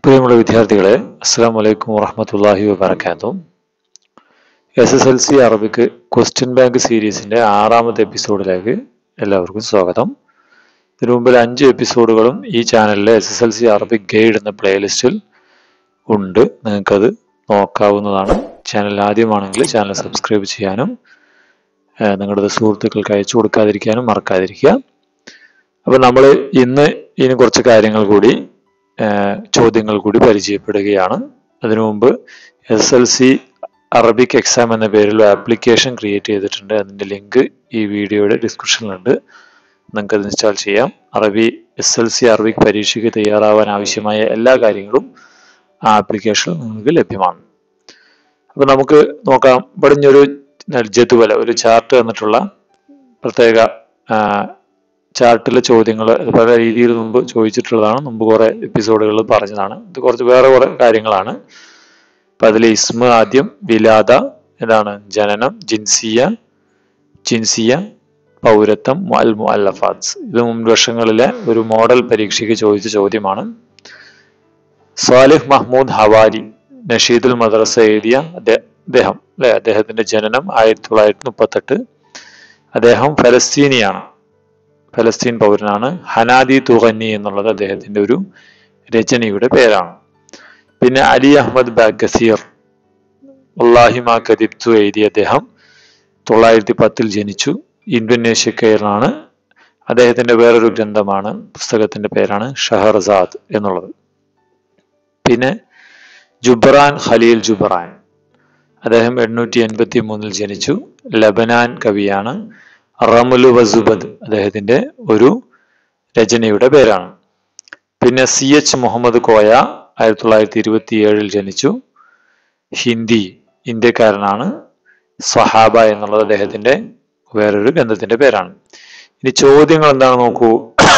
പ്രിയമുള്ള വിദ്യാർത്ഥികളെ അസ്സാം വലൈക്കും വറഹമത്തല്ലാഹി വബർക്കാത്തു S S L C Arabic question bank സീരീസിന്റെ ആറാമത്തെ എപ്പിസോഡിലേക്ക് എല്ലാവർക്കും സ്വാഗതം ഇതിനു മുമ്പിൽ അഞ്ച് എപ്പിസോഡുകളും ഈ ചാനലിലെ S S L C Arabic guide എന്ന പ്ലേലിസ്റ്റിൽ ഉണ്ട് നിങ്ങൾക്കത് നോക്കാവുന്നതാണ് ചാനൽ ആദ്യമാണെങ്കിൽ ചാനൽ സബ്സ്ക്രൈബ് ചെയ്യാനും ഏഹ് നിങ്ങളുടെ സുഹൃത്തുക്കൾക്ക് അയച്ചു കൊടുക്കാതിരിക്കാനും മറക്കാതിരിക്കുക അപ്പോൾ നമ്മൾ ഇന്ന് ഇനി കുറച്ച് കാര്യങ്ങൾ കൂടി ഏഹ് ചോദ്യങ്ങൾ കൂടി പരിചയപ്പെടുകയാണ് അതിനു മുമ്പ് S L C Arabic exam എന്ന പേരിൽ ആപ്ലിക്കേഷൻ ക്രിയേറ്റ് ചെയ്തിട്ടുണ്ട് അതിൻ്റെ ലിങ്ക് ഈ വീഡിയോയുടെ ഡിസ്ക്രിപ്ഷനിലുണ്ട് നിങ്ങൾക്ക് അത് ഇൻസ്റ്റാൾ ചെയ്യാം അറബി എസ് എൽ സി അറബിക് പരീക്ഷയ്ക്ക് തയ്യാറാവാൻ ആവശ്യമായ എല്ലാ കാര്യങ്ങളും ആ ആപ്ലിക്കേഷനിൽ നിങ്ങൾക്ക് ലഭ്യമാണ് അപ്പോൾ നമുക്ക് നോക്കാം ഇവിടെ ഒരു ജതുവല ഒരു ചാർട്ട് തന്നിട്ടുള്ള പ്രത്യേക ചാർട്ടിലെ ചോദ്യങ്ങൾ പല രീതിയിൽ മുമ്പ് ചോദിച്ചിട്ടുള്ളതാണ് മുമ്പ് കുറെ എപ്പിസോഡുകളിൽ പറഞ്ഞതാണ് ഇത് കുറച്ച് വേറെ കുറെ കാര്യങ്ങളാണ് അപ്പൊ അതിൽ ഇസ്മ ആദ്യം വിലാദ എന്താണ് ജനനം ജിൻസിയ ജിൻസിയ പൗരത്വം അൽ മുഅല്ലഫാത്ത് ഇത് മുൻ വർഷങ്ങളിലെ ഒരു മോഡൽ പരീക്ഷയ്ക്ക് ചോദിച്ച ചോദ്യമാണ് സാലിഹ് മഹ്മൂദ് ഹവാരി നഷീദുൽ മദ്രസ എഴുതിയ അദ്ദേഹം അല്ലെ അദ്ദേഹത്തിന്റെ ജനനം ആയിരത്തി തൊള്ളായിരത്തി മുപ്പത്തെട്ട് അദ്ദേഹം ഫലസ്തീനിയാണ് ഫലസ്തീൻ പൗരനാണ് ഹനാദി തുഗന്നി എന്നുള്ളത് അദ്ദേഹത്തിന്റെ ഒരു രചനയുടെ പേരാണ് പിന്നെ അലി അഹമ്മദ് ബാഗസീർ ഉള്ളാഹിമ കദിബ്തു എഴുതിയ അദ്ദേഹം തൊള്ളായിരത്തി പത്തിൽ ജനിച്ചു ഇന്തോനേഷ്യക്കാരനാണ് അദ്ദേഹത്തിന്റെ വേറൊരു ഗ്രന്ഥമാണ് പുസ്തകത്തിന്റെ പേരാണ് ഷഹർസാദ് എന്നുള്ളത് പിന്നെ ജുബ്രാൻ ഖലീൽ ജുബ്രാൻ അദ്ദേഹം എണ്ണൂറ്റി എൺപത്തി മൂന്നിൽ ജനിച്ചു ലബനാൻ കവിയാണ് റമുലു വസുബദ് അദ്ദേഹത്തിന്റെ ഒരു രചനയുടെ പേരാണ് പിന്നെ സി എച്ച് മുഹമ്മദ് കോയ ആയിരത്തി തൊള്ളായിരത്തി ഇരുപത്തി ഏഴിൽ ജനിച്ചു ഹിന്ദി ഇന്ത്യക്കാരനാണ് സഹാബ എന്നുള്ളത് അദ്ദേഹത്തിന്റെ വേറൊരു ഗ്രന്ഥത്തിന്റെ പേരാണ് ഇനി ചോദ്യങ്ങൾ എന്താണ് നോക്കൂ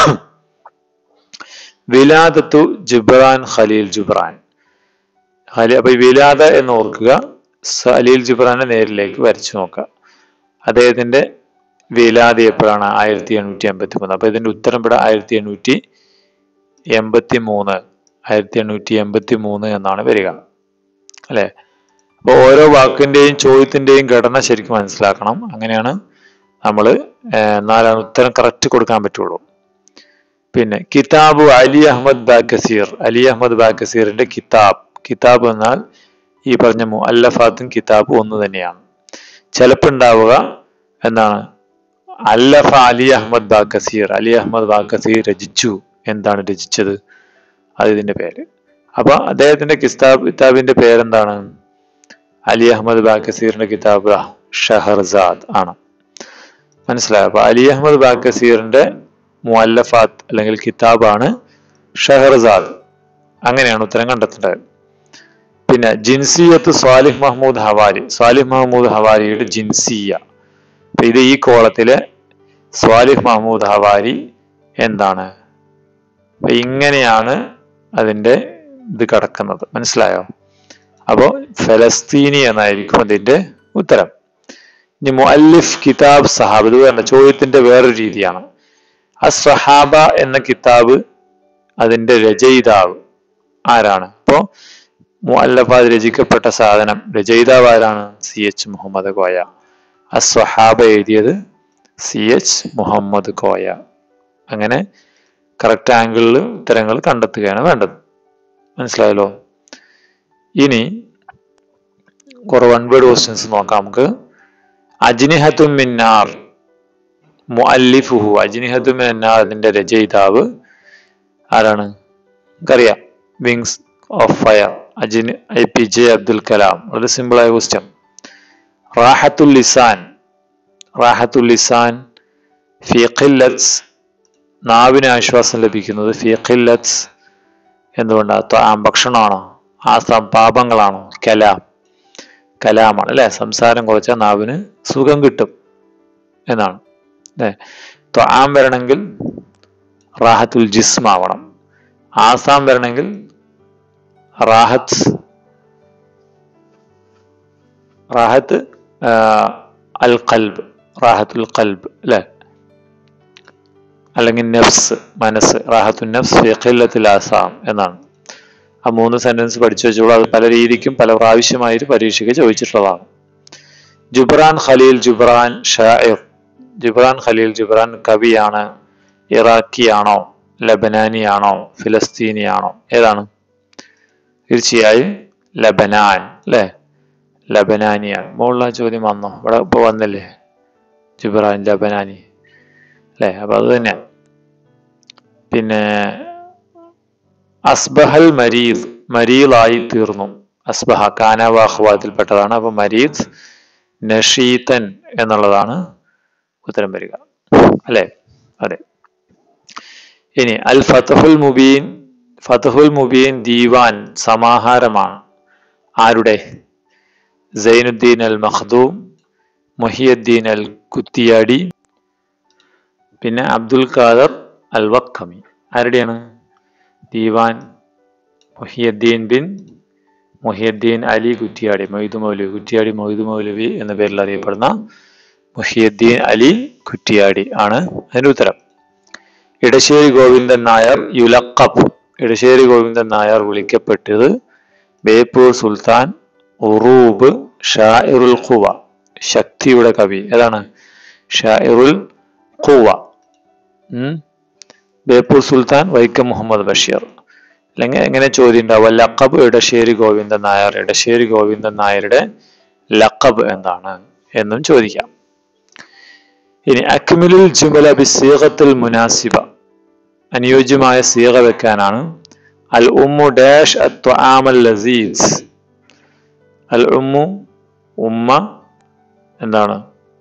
വിലാദത്തു ജുബ്രാൻ ഖലീൽ ജുബ്രാൻ ഖലീൽ അപ്പൊ ഈ വിലാദ എന്ന് ഓർക്കുക ഖലീൽ ജുബ്രാനെ നേരിലേക്ക് വരച്ചു നോക്കുക അദ്ദേഹത്തിന്റെ വിലാദി എപ്പോഴാണ് ആയിരത്തി എണ്ണൂറ്റി എൺപത്തി മൂന്ന് അപ്പൊ ഇതിന്റെ ഉത്തരം ഇവിടെ ആയിരത്തി എണ്ണൂറ്റി എൺപത്തി മൂന്ന് ആയിരത്തി എണ്ണൂറ്റി എൺപത്തി മൂന്ന് എന്നാണ് വരിക അല്ലെ അപ്പോൾ ഓരോ വാക്കിന്റെയും ചോദ്യത്തിന്റെയും ഘടന ശരിക്കും മനസ്സിലാക്കണം അങ്ങനെയാണ് നമ്മൾ എന്നാലാണ് ഉത്തരം കറക്റ്റ് കൊടുക്കാൻ പറ്റുള്ളൂ പിന്നെ കിതാബ് അലി അഹമ്മദ് ബാക്കസീർ അലി അഹമ്മദ് ബാക്കസീറിന്റെ കിതാബ് കിതാബ് എന്നാൽ ഈ പറഞ്ഞ മുഅല്ലഫാത്തും കിതാബും ഒന്ന് തന്നെയാണ് ചിലപ്പോൾ ഉണ്ടാവുക എന്താണ് അല്ലഫ അലി അഹമ്മദ് ബാക്കസീർ അലി അഹമ്മദ് ബാക്കസീർ രചിച്ചു എന്താണ് രചിച്ചത് അത് ഇതിന്റെ പേര് അപ്പൊ അദ്ദേഹത്തിന്റെ കിതാബ് കിതാബിന്റെ പേരെന്താണ് അലി അഹമ്മദ് ബാക്കസീറിന്റെ കിതാബ് ഷഹർസാദ് ആണ് മനസ്സിലായോ അപ്പൊ അലി അഹമ്മദ് ബാക്കസീറിന്റെ മുഅല്ലഫാത്ത് അല്ലെങ്കിൽ കിതാബാണ് ഷഹർസാദ് അങ്ങനെയാണ് ഉത്തരം കണ്ടെത്തേണ്ടത് പിന്നെ ജിൻസിയത്ത് സ്വാലിഹ് മഹ്മൂദ് ഹവാരി സ്വാലിഹ് മഹ്മൂദ് ഹവാരിയുടെ ജിൻസിയ അപ്പൊ ഇത് ഈ കോളത്തിലെ സ്വാലിഹ് മഹ്മൂദ് ഹവാരി എന്താണ് അപ്പൊ ഇങ്ങനെയാണ് അതിന്റെ ഇത് കിടക്കുന്നത് മനസ്സിലായോ അപ്പോ ഫലസ്തീനി എന്നായിരിക്കും അതിന്റെ ഉത്തരം ഇനി മുഅല്ലിഫ് കിതാബ് സഹാബ് ഇത് പറഞ്ഞ ചോദ്യത്തിന്റെ വേറൊരു രീതിയാണ് അസ്വഹാബ എന്ന കിതാബ് അതിന്റെ രചയിതാവ് ആരാണ് അപ്പോ മുഅല്ലഫാദ് രചിക്കപ്പെട്ട സാധനം രചയിതാവ് ആരാണ് സി എച്ച് മുഹമ്മദ് കോയ അസ്വഹാബ എഴുതിയത് സി എച്ച് മുഹമ്മദ് കോയ അങ്ങനെ കറക്റ്റ് ആംഗിളിൽ ഉത്തരങ്ങൾ കണ്ടെത്തുകയാണ് വേണ്ടത് മനസ്സിലായല്ലോ ഇനി കുറെ വൺ വേർഡ് ക്വസ്റ്റ്യൻസ് നോക്കാം നമുക്ക് അജ്നിഹത്തും മിന്നാർ മുഅല്ലിഫുഹു അജ്നിഹത്തും മിന്നാർ അതിന്റെ രചയിതാവ് ആരാണ് നമുക്കറിയാം വിങ്സ് ഓഫ് ഫയർ അജിന് A P J Abdul Kalam വളരെ സിമ്പിൾ ആയ ക്വസ്റ്റ്യൻ റാഹത്തുൽ ലിസാൻ റാഹത്തുൽ ലിസാൻ ഫിഖില്ലത്സ് നാവിന് ആശ്വാസം ലഭിക്കുന്നത് ഫിഖില്ലത്സ് എന്തുകൊണ്ടാണ് ഭക്ഷണമാണോ ആസാം പാപങ്ങളാണോ കലാം കലാമാണ് അല്ലെ സംസാരം കുറച്ചാൽ നാവിന് സുഖം കിട്ടും എന്നാണ് അല്ലെ ത്വാം വരണമെങ്കിൽ റാഹത്തുൽ ജിസ്ം ആവണം ആസാം വരണമെങ്കിൽ റാഹത്ത് റാഹത്ത് അൽ കൽബ് റാഹത്തുൽ കൽബ് അല്ലെ അല്ലെങ്കിൽ നഫ്സ് മനസ്സ് റാഹത്തു നഫ്സ് ഫിഖില്ലത്തിൽ ആസാം എന്നാണ് ആ മൂന്ന് സെന്റൻസ് പഠിച്ചു വെച്ചോളൂ അത് പല രീതിക്കും പല പ്രാവശ്യമായിട്ട് പരീക്ഷയ്ക്ക് ചോദിച്ചിട്ടുള്ളതാണ് ജുബ്രാൻ ഖലീൽ ജുബ്രാൻ ഷാഇർ ജുബ്രാൻ ഖലീൽ ജുബ്രാൻ കവിയാണ് ഇറാഖിയാണോ ലബനാനിയാണോ ഫിലസ്തീനിയാണോ ഏതാണ് തീർച്ചയായും ലബനാൻ അല്ലേ ലബനാനിയാണ് മുകളിൽ ആ ചോദ്യം വന്നോ ഇവിടെ ഇപ്പൊ വന്നില്ലേ ജുബ്രാൻ ലബനാനി അല്ലേ അപ്പൊ അത് തന്നെ പിന്നെ അസ്ബഹൽ മരീദ് മരീദായി തീർന്നു അസ്ബഹ കാനവാഹ്വാദിൽപ്പെട്ടതാണ് അപ്പൊ മരീദ് നഷീതൻ എന്നുള്ളതാണ് ഉത്തരം വരിക അല്ലേ അതെ ഇനി അൽ ഫതഹുൽ മുബീൻ ഫതഹുൽ മുബീൻ ദീവാൻ സമാഹാരമാണ് ആരുടെ സൈനുദ്ദീൻ അൽ മഖ്ദൂം മുഹിയുദ്ദീൻ അൽ കുത്തിയാടി പിന്നെ അബ്ദുൽ ഖാദർ അൽ വക്കമി ആരുടെയാണ് ദീവാൻ മുഹിയുദ്ദീൻ ബിൻ മുഹിയുദ്ദീൻ അലി കുറ്റിയാടി മൊയ്തു മൗലവി കുറ്റിയാടി മൊയ്തു മൗലവി എന്ന പേരിൽ അറിയപ്പെടുന്ന മുഹിയുദ്ദീൻ അലി കുറ്റിയാടി ആണ് അതിന്റെ ഉത്തരം ഇടശ്ശേരി ഗോവിന്ദൻ നായർ യുലക്കബ് ഇടശ്ശേരി ഗോവിന്ദൻ നായർ വിളിക്കപ്പെട്ടത് ബേപ്പൂർ സുൽത്താൻ ഉറൂബ് ഷാഇറുൽ ഖുവ ശക്തിയുടെ കവി ഏതാണ് ഷാഇറുൽ ഖുവ ഉം. ബേപ്പൂർ സുൽത്താൻ വൈക്കം മുഹമ്മദ് ബഷീർ അല്ലെങ്കിൽ എങ്ങനെ ചോദ്യം ഉണ്ടാവുക ലക്കബ് ഇടശ്ശേരി ഗോവിന്ദൻ നായർ ഇടശ്ശേരി ഗോവിന്ദൻ നായരുടെ ലക്കബ് എന്താണ് എന്നും ചോദിക്കാം ഇനി അക്മിലുൽ ജുമല ബി സീഗത്തുൽ മുനാസിബ അനുയോജ്യമായ സീഗ വെക്കാനാണ് അൽ ഉമ്മു ഡാഷ് അത്വാമൽ ലസീസ് അൽ ഉമ്മു ഉമ്മ എന്താണ്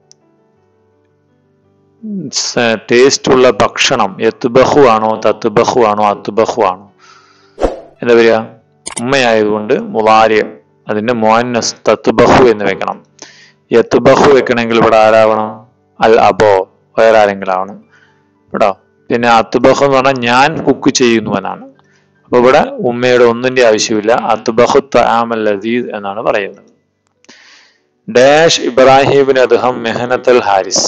ടേസ്റ്റ് ഉള്ള ഭക്ഷണം എത്തുബഹു ആണോ തത്തുബഹു ആണോ അത്തുബഹു ആണോ എന്താ പറയുക ഉമ്മയായതുകൊണ്ട് മുലാര്യ അതിന്റെ മോന്നസ് തത്തുബഹു എന്ന് വെക്കണം യത്തുബഹു വെക്കണമെങ്കിൽ ഇവിടെ ആരാവണം അൽ അബോ വേറെ ആരെങ്കിലും ആവണം കേട്ടോ പിന്നെ അത്തുബഹു എന്ന് പറഞ്ഞാൽ ഞാൻ കുക്ക് ചെയ്യുന്നു എന്നാണ് അപ്പൊ ഇവിടെ ഉമ്മയുടെ ഒന്നിന്റെ ആവശ്യമില്ല അത്തുബഹു തആമൽ ലദീദ് എന്നാണ് പറയുന്നത് ഡാഷ് ഇബ്രാഹിമിന് അദ്ദേഹം മെഹനത്തൽ ഹാരിസ്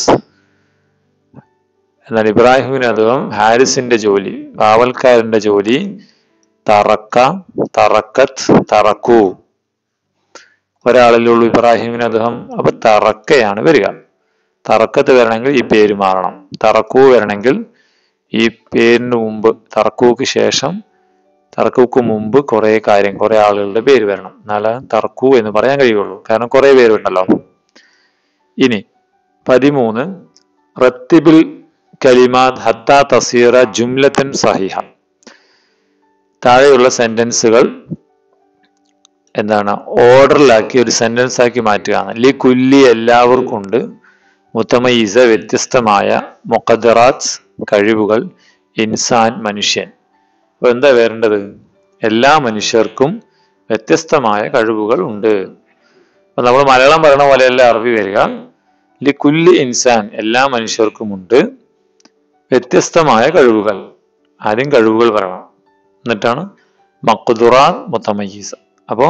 എന്നാൽ ഇബ്രാഹിമിന് അദ്ദേഹം ഹാരിസിന്റെ ജോലി കാവൽക്കാരന്റെ ജോലി തറക്ക തറക്കത്ത് തറക്കു ഒരാളല്ലേ ഉള്ളൂ ഇബ്രാഹിമിന് അദ്ദേഹം അപ്പൊ തറക്കയാണ് വരിക തറക്കത്ത് വരണമെങ്കിൽ ഈ പേര് മാറണം തറക്കു വരണമെങ്കിൽ ഈ പേരിന് മുമ്പ് തറക്കൂക്ക് ശേഷം തറക്കൂക്ക് മുമ്പ് കുറെ കാര്യം കുറെ ആളുകളുടെ പേര് വരണം എന്നാലേ തറക്കു എന്ന് പറയാൻ കഴിയുള്ളൂ കാരണം കുറെ പേരുണ്ടല്ലോ ഇനി പതിമൂന്ന് റത്തിബിൽ കലിമാത് ഹത്ത തസീറ ജുംലത്തൻ സഹിഹ താഴെയുള്ള സെന്റൻസുകൾ എന്താണ് ഓർഡറിലാക്കി ഒരു സെന്റൻസ് ആക്കി മാറ്റുകയാണ് ലി കുല്ലി എല്ലാവർക്കും ഉണ്ട് മുത്തമയിസ വ്യത്യസ്തമായ മൊക്കദറാത്ത് കഴിവുകൾ ഇൻസാൻ മനുഷ്യൻ അപ്പൊ എന്താ വരേണ്ടത് എല്ലാ മനുഷ്യർക്കും വ്യത്യസ്തമായ കഴിവുകൾ ഉണ്ട് അപ്പൊ നമ്മൾ മലയാളം പറയണ പോലെയല്ല അറബി വരിക ലി കുല്ലി ഇൻസാൻ എല്ലാ മനുഷ്യർക്കും ഉണ്ട് വ്യത്യസ്തമായ കഴിവുകൾ ആദ്യം കഴിവുകൾ പറയണം എന്നിട്ടാണ് മക്കുദുറാൻ മുത്തമയീസ അപ്പോ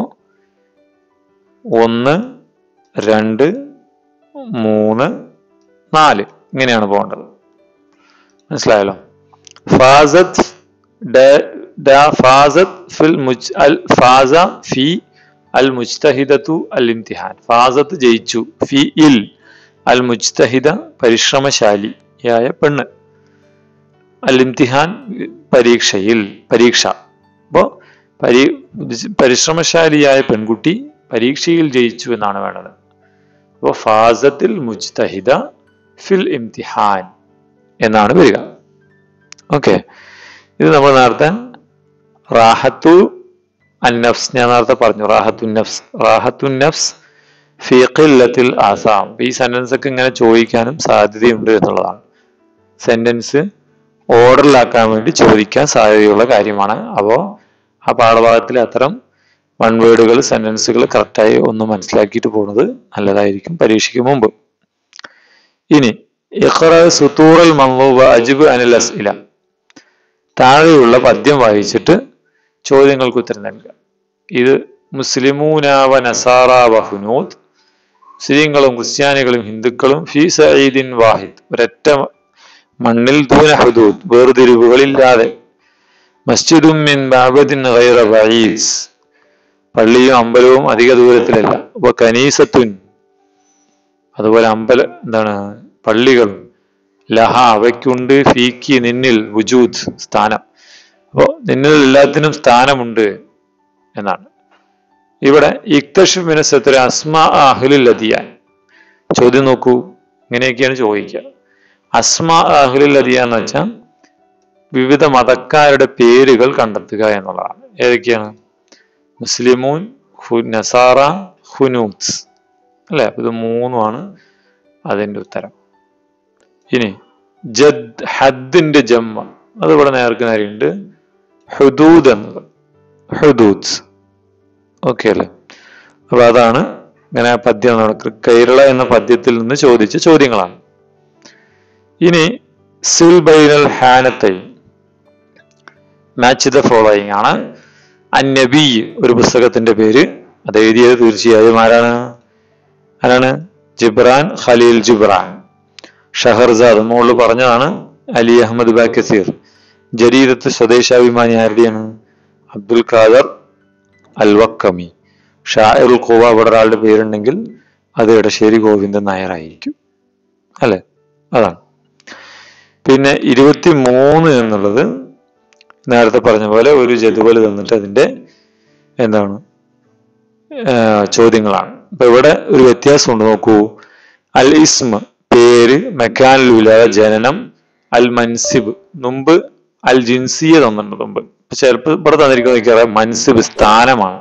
ഒന്ന് രണ്ട് മൂന്ന് നാല് ഇങ്ങനെയാണ് പോകേണ്ടത് മനസ്സിലായല്ലോ ഫാസത്ത് ഡ- ഡ- ഫാസത്ത് ഫിൽ മുജ് അൽ ഫാസ ഫി അൽ മുജ്തഹിദത്തു അൽ ഇംതിഹാൻ ഫാസത്ത് ജയിച്ചു ഫി ഇൽ അൽ മുജ്തഹിദ പരിശ്രമശാലിയായ പെണ്ണ് അൽ ഇംതിഹാൻ പരീക്ഷയിൽ പരീക്ഷ അപ്പോ പരി പരിശ്രമശാലിയായ പെൺകുട്ടി പരീക്ഷയിൽ ജയിച്ചു എന്നാണ് വേണ്ടത് അപ്പോൾ ഫാസത്തിൽ മുജ്തഹിദ ഫിൽ ഇംതിഹാൻ എന്നാണ് വരിക ഓക്കെ ഇത് നമ്മൾ നേരത്തെ റാഹത്തു അന്നഫ്സ് ഞാൻ നേരത്തെ പറഞ്ഞു റാഹത്തു നഫ്സ് റാഹത്തു നഫ്സ് ഫി ഖില്ലത്തിൽ ആസാം ഈ സെന്റൻസ് ഒക്കെ ഇങ്ങനെ ചോദിക്കാനും സാധ്യതയുണ്ട് എന്നുള്ളതാണ് സെന്റൻസ് ഓർഡറിലാക്കാൻ വേണ്ടി ചോദിക്കാൻ സാധ്യതയുള്ള കാര്യമാണ് അപ്പോൾ ആ പാഠഭാഗത്തിൽ അത്തരം വൺ വേർഡുകൾ സെന്റൻസുകൾ കറക്റ്റായി ഒന്ന് മനസ്സിലാക്കിയിട്ട് പോകുന്നത് നല്ലതായിരിക്കും പരീക്ഷയ്ക്ക് മുമ്പ് ഇനി ഇഖ്റ സുത്തൂറൽ മമ്മൂബ അജിബ് അനിൽ അസ്ഇല താഴെയുള്ള പദ്യം വായിച്ചിട്ട് ചോദ്യങ്ങൾക്ക് ഉത്തരം നൽകുക ഇത് മുസ്ലിമൂനാവ നസാറ വഹുനൂദ് മുസ്ലിങ്ങളും ക്രിസ്ത്യാനികളും ഹിന്ദുക്കളും ഫി സഈദിൻ വാഹിദ് ഒരൊറ്റ മണ്ണിൽ ദൂന ഹുദൂദ് വേർതിരിവുകളില്ലാതെ മസ്ജിദും മിൻ ബാബദിൻ ഗൈറ ബഈദ് പള്ളിയും അമ്പലവും അധിക ദൂരത്തിലല്ല അപ്പൊ കനീസത്തുൻ അതുപോലെ അമ്പല എന്താണ് പള്ളികളും ലഹ അവയ്ക്കുണ്ട് ഫീക്കി നിന്നിൽ വുജൂദ് സ്ഥാനം അപ്പോ നിന്നിൽ എല്ലാത്തിനും സ്ഥാനമുണ്ട് എന്നാണ് ഇവിടെ ഇക്തഷിമിന് സത്ര അസ്മ അഹ്ലുൽ അദിയാൻ ചോദ്യം നോക്കൂ ഇങ്ങനെയൊക്കെയാണ് ചോദിക്കുക അസ്മ അഹ്ലുൽ അദിയ എന്ന് വെച്ചാൽ വിവിധ മതക്കാരുടെ പേരുകൾ കണ്ടെത്തുക എന്നുള്ളതാണ് ഏതൊക്കെയാണ് മുസ്ലിമൂൻ ഹു നസാറ ഹുനൂത്ത് അല്ലെ അപ്പൊ ഇത് മൂന്നുമാണ് അതിന്റെ ഉത്തരം ഇനി ജദ് ഹദ്ദിന്റെ ജമ്മ അത് ഇവിടെ നേർക്ക് നേരെയുണ്ട് ഹുദൂദ് എന്നത് ഹുദൂദ് ഓക്കെ അല്ലേ അപ്പൊ അതാണ് ഇങ്ങനെ പദ്യം നടക്കുക കേരള എന്ന പദ്യത്തിൽ നിന്ന് ചോദിച്ച ചോദ്യങ്ങളാണ് ഇനി സിൽ ബൈനൽ ഹാനത്തൈ മാച്ച് ദ ഫോളോയിങ് ആണ് അന്നബി ഒരു പുസ്തകത്തിന്റെ പേര് അത് എഴുതിയത് തീർച്ചയായും ആരാണ് ആരാണ് ജിബ്രാൻ ഖലീൽ ജിബ്രാൻ ഷഹർസാദ് മുകളിൽ പറഞ്ഞതാണ് അലി അഹമ്മദ് ബാക്കസീർ ജരീദത്ത് സ്വദേശാഭിമാനി ആരുടെയാണ് അബ്ദുൽ ഖാദർ അൽവക്കമി ഷായറുൽ ഖോവ ഇവിടെ ഒരാളുടെ പേരുണ്ടെങ്കിൽ അത് ഇടശ്ശേരി ഗോവിന്ദൻ നായർ ആയിരിക്കും അല്ലെ അതാണ് പിന്നെ ഇരുപത്തി മൂന്ന് എന്നുള്ളത് നേരത്തെ പറഞ്ഞ പോലെ ഒരു ജതുവൽ തന്നിട്ട് അതിന്റെ എന്താണ് ആ, ചോദ്യങ്ങളാണ് അപ്പൊ ഇവിടെ ഒരു വ്യത്യാസമുണ്ട് നോക്കൂ അൽ ഇസ്മ പേര് മെക്കാനിൽ വിലായ ജനനം അൽ മൻസിബ് മുമ്പ് അൽ ജിൻസിയ തന്നിട്ടുണ്ട് മുമ്പ് ഇപ്പൊ ചിലപ്പോൾ ഇവിടെ തന്നിരിക്കുന്ന നോക്കിയാൽ മൻസിബ് സ്ഥാനമാണ്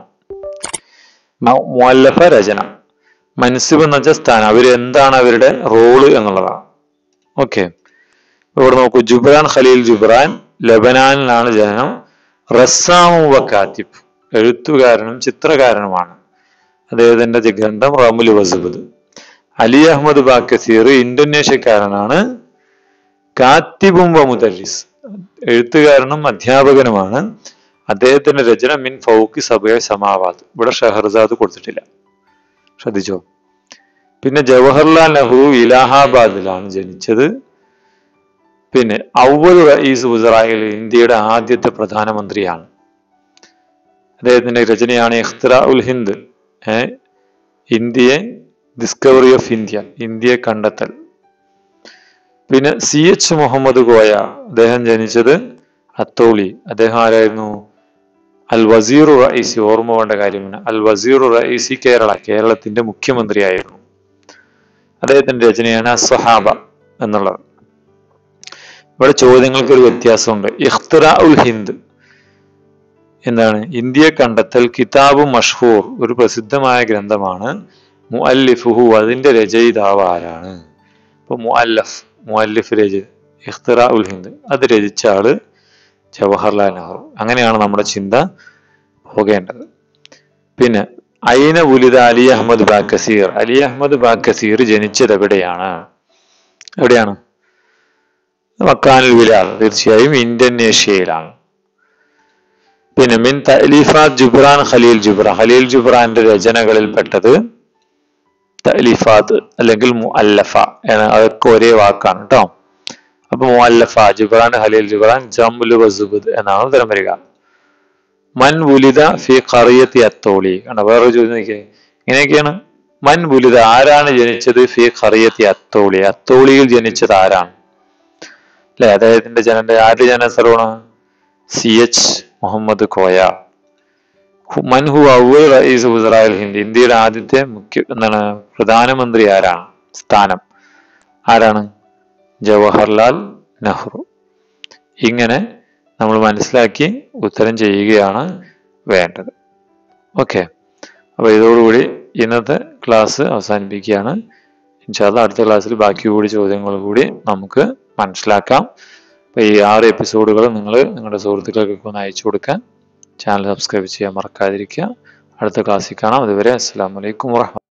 മ- മുഅല്ലഫ രചന മൻസിബ് എന്ന് വെച്ചാൽ സ്ഥാനം അവർ എന്താണ് അവരുടെ റോള് എന്നുള്ളതാണ് ഓക്കെ ഇവിടെ നോക്കൂ ജുബ്രാൻ ഖലീൽ ജുബ്രാൻ ലബനാനിലാണ് ജനനം റസ്സാമു വ കാത്തിബ് എഴുത്തുകാരനും ചിത്രകാരനുമാണ് അദ്ദേഹത്തിന്റെ ജ- ഗ്രന്ഥം റമുൽ വസുബദ് അലി അഹമ്മദ് ബാക്കസീർ ഇന്തോനേഷ്യക്കാരനാണ് കാത്തിബും വ മുദരിസ് എഴുത്തുകാരനും അധ്യാപകനുമാണ് അദ്ദേഹത്തിന്റെ രചന മിൻ ഫൗക്കി സബയ സമാവാദ് ഇവിടെ ഷഹർസാദ് കൊടുത്തിട്ടില്ല ശ്രദ്ധിച്ചോ പിന്നെ ജവഹർലാൽ നെഹ്റു ഇലാഹാബാദിലാണ് ജനിച്ചത് പിന്നെ ഔവൽ റയീസ് ഉസറായിൽ ഇന്ത്യയുടെ ആദ്യത്തെ പ്രധാനമന്ത്രിയാണ് അദ്ദേഹത്തിന്റെ രചനയാണ് ഇഖ്തിറ ഉൽ ഹിന്ദ് ഏ ഇന്ത്യയെ ഡിസ്കവറി ഓഫ് ഇന്ത്യ ഇന്ത്യയെ കണ്ടെത്തൽ പിന്നെ സി എച്ച് മുഹമ്മദ് കോയ അദ്ദേഹം ജനിച്ചത് അത്തോളി അദ്ദേഹം ആരായിരുന്നു അൽ വസീർ റഈസി ഓർമ്മ വേണ്ട കാര്യമാണ് അൽ വസീർ റഈസി കേരള കേരളത്തിന്റെ മുഖ്യമന്ത്രിയായിരുന്നു അദ്ദേഹത്തിന്റെ രചനയാണ് അസ്വഹാബ എന്നുള്ളത് ഇവിടെ ചോദ്യങ്ങൾക്ക് ഒരു വ്യത്യാസമുണ്ട് ഇഖ്തിറ ഉൽ ഹിന്ദ് എന്താണ് ഇന്ത്യയെ കണ്ടെത്തൽ കിതാബ് മഷ്ഹൂർ ഒരു പ്രസിദ്ധമായ ഗ്രന്ഥമാണ് മുഅല്ലിഫുഹു അതിന്റെ രചയിതാവ് ആരാണ് ഇപ്പൊ മുഅല്ലഫ് മുഅല്ലിഫ് രച ഇഖ്തിറ ഉൽ ഹിന്ദ് അത് രചിച്ച ആള് ജവഹർലാൽ നെഹ്റു അങ്ങനെയാണ് നമ്മുടെ ചിന്ത പോകേണ്ടത് പിന്നെ ഐന ഉലിദ അലി അഹമ്മദ് ബാക്കസീർ അലി അഹമ്മദ് ബാക്കസീർ ജനിച്ചത് എവിടെയാണ് എവിടെയാണ് മക്കാനുൽ വിലാദ് തീർച്ചയായും ഇന്തോനേഷ്യയിലാണ് പിന്നെ മിൻ തലീഫാത്ത് ജുബ്രാൻ ഖലീൽ ജുബ്രാൻ ഖലീൽ ജുബ്രാന്റെ രചനകളിൽ പെട്ടത് തലീഫാത്ത് അല്ലെങ്കിൽ മുഅല്ലഫ എന്ന അതൊക്കെ ഒരേ വാക്കാണ് കേട്ടോ അപ്പൊ മുഅല്ലഫ ജുബ്രാൻ ഖലീൽ ജുബ്രാൻ ജംലു വസുബദ് എന്നാണ് ഉത്തരം വരിക മൻ വുലിദ ഫി ഖറിയത്തി അത്തോളി കണ്ടോ വേറൊരു ചോദ്യം നോക്കിയേ ഇങ്ങനെയൊക്കെയാണ് മൻ വുലിദ ആരാണ് ജനിച്ചത് ഫി ഖറിയത്തി അത്തോളി അത്തോളിയിൽ ജനിച്ചത് ആരാണ് അല്ലെ അദ്ദേഹത്തിന്റെ ജനന്റെ ആരുടെ ജനസ്ഥലമാണ് സി എച്ച് മുഹമ്മദ് കോയ ഹു- മൻ ഹു അവൽ റയീസ് ഉസറാൽ ഹിന്ദ് ഇന്ത്യയുടെ ആദ്യത്തെ മുഖ്യ എന്താണ് പ്രധാനമന്ത്രി ആരാണ് സ്ഥാനം ആരാണ് ജവഹർലാൽ നെഹ്റു ഇങ്ങനെ നമ്മൾ മനസ്സിലാക്കി ഉത്തരം ചെയ്യുകയാണ് വേണ്ടത് ഓക്കെ അപ്പൊ ഇതോടുകൂടി ഇന്നത്തെ ക്ലാസ് അവസാനിപ്പിക്കുകയാണ് ഇൻഷാല്ല അടുത്ത ക്ലാസ്സിൽ ബാക്കി കൂടി ചോദ്യങ്ങൾ കൂടി നമുക്ക് മനസ്സിലാക്കാം അപ്പൊ ഈ ആറ് എപ്പിസോഡുകൾ നിങ്ങൾ നിങ്ങളുടെ സുഹൃത്തുക്കൾക്കൊക്കെ ഒന്ന് അയച്ചു കൊടുക്കാൻ ചാനൽ സബ്സ്ക്രൈബ് ചെയ്യാൻ മറക്കാതിരിക്കുക അടുത്ത ക്ലാസ്സിൽ കാണാം അതുവരെ അസ്സാം വലൈക്കും വാഹമ